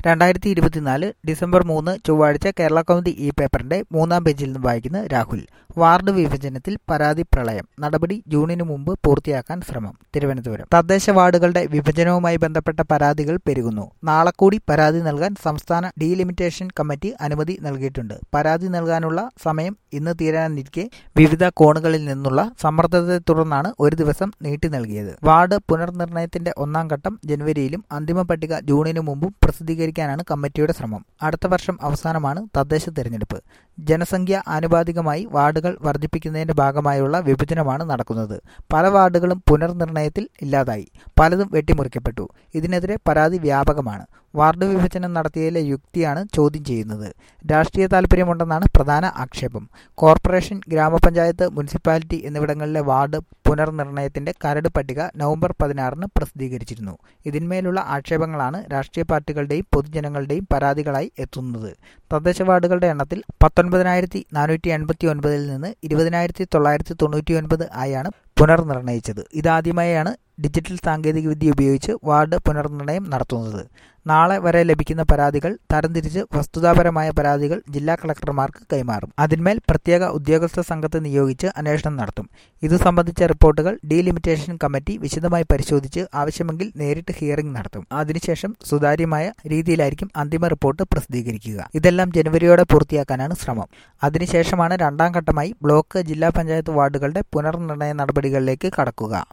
രണ്ടായിരത്തി ഇരുപത്തിനാല് ഡിസംബർ മൂന്ന് ചൊവ്വാഴ്ച കേരള കൗമുദി ഈ പേപ്പറിന്റെ മൂന്നാം പേജിൽ നിന്ന് വായിക്കുന്ന രാഹുൽ വാർഡ് വിഭജനത്തിൽ പരാതി പ്രളയം നടപടി ജൂണിന് മുമ്പ് പൂർത്തിയാക്കാൻ ശ്രമം തിരുവനന്തപുരം തദ്ദേശ വാർഡുകളുടെ വിഭജനവുമായി ബന്ധപ്പെട്ട പരാതികൾ പെരുകുന്നു നാളെ കൂടി പരാതി നൽകാൻ സംസ്ഥാന ഡീലിമിറ്റേഷൻ കമ്മിറ്റി അനുമതി നൽകിയിട്ടുണ്ട് പരാതി നൽകാനുള്ള സമയം ഇന്ന് തീരാനിരിക്കെ വിവിധ കോണുകളിൽ നിന്നുള്ള സമ്മർദ്ദത്തെ തുടർന്നാണ് ഒരു ദിവസം നീട്ടി നൽകിയത് വാർഡ് പുനർനിർണയത്തിന്റെ ഒന്നാം ഘട്ടം ജനുവരിയിലും അന്തിമ പട്ടിക ജൂണിന് മുമ്പും പ്രസിദ്ധീകരിക്കാനാണ് കമ്മിറ്റിയുടെ ശ്രമം അടുത്ത വർഷം അവസാനമാണ് തദ്ദേശ തെരഞ്ഞെടുപ്പ് ജനസംഖ്യ ആനുപാതികമായി വാർഡുകൾ വർദ്ധിപ്പിക്കുന്നതിന്റെ ഭാഗമായുള്ള വിഭജനമാണ് നടക്കുന്നത് പല വാർഡുകളും പുനർനിർണയത്തിൽ ഇല്ലാതായി പലതും വെട്ടിമുറിക്കപ്പെട്ടു ഇതിനെതിരെ പരാതി വ്യാപകമാണ് വാർഡ് വിഭജനം നടത്തിയതിലെ യുക്തിയാണ് ചോദ്യം ചെയ്യുന്നത് രാഷ്ട്രീയ താൽപ്പര്യമുണ്ടെന്നാണ് പ്രധാന ആക്ഷേപം കോർപ്പറേഷൻ ഗ്രാമപഞ്ചായത്ത് മുനിസിപ്പാലിറ്റി എന്നിവിടങ്ങളിലെ വാർഡ് പുനർനിർണയത്തിന്റെ കരട് പട്ടിക നവംബർ പതിനാറിന് പ്രസിദ്ധീകരിച്ചിരുന്നു ഇതിന്മേലുള്ള ആക്ഷേപങ്ങളാണ് രാഷ്ട്രീയ പാർട്ടികളുടെയും പൊതുജനങ്ങളുടെയും പരാതികളായി എത്തുന്നത് തദ്ദേശ വാർഡുകളുടെ എണ്ണത്തിൽ പത്തൊൻപതിനായിരത്തി നാനൂറ്റി എൺപത്തി ഒൻപതിൽ നിന്ന് ഇരുപതിനായിരത്തി തൊള്ളായിരത്തി തൊണ്ണൂറ്റി ഒൻപത് ആയാണ് പുനർനിർണയിച്ചത് ഇതാദ്യമായാണ് ഡിജിറ്റൽ സാങ്കേതികവിദ്യ ഉപയോഗിച്ച് വാർഡ് പുനർനിർണയം നടത്തുന്നത് നാളെ വരെ ലഭിക്കുന്ന പരാതികൾ തരംതിരിച്ച് വസ്തുതാപരമായ പരാതികൾ ജില്ലാ കളക്ടർമാർക്ക് കൈമാറും അതിന്മേൽ പ്രത്യേക ഉദ്യോഗസ്ഥ സംഘത്തെ നിയോഗിച്ച് അന്വേഷണം നടത്തും ഇതു സംബന്ധിച്ച റിപ്പോർട്ടുകൾ ഡീലിമിറ്റേഷൻ കമ്മിറ്റി വിശദമായി പരിശോധിച്ച് ആവശ്യമെങ്കിൽ നേരിട്ട് ഹിയറിംഗ് നടത്തും അതിനുശേഷം സുതാര്യമായ രീതിയിലായിരിക്കും അന്തിമ റിപ്പോർട്ട് പ്രസിദ്ധീകരിക്കുക ഇതെല്ലാം ജനുവരിയോടെ പൂർത്തിയാക്കാനാണ് ശ്രമം അതിനുശേഷമാണ് രണ്ടാം ഘട്ടമായി ബ്ലോക്ക് ജില്ലാ പഞ്ചായത്ത് വാർഡുകളുടെ പുനർനിർണയ നടപടികളിലേക്ക് കടക്കുക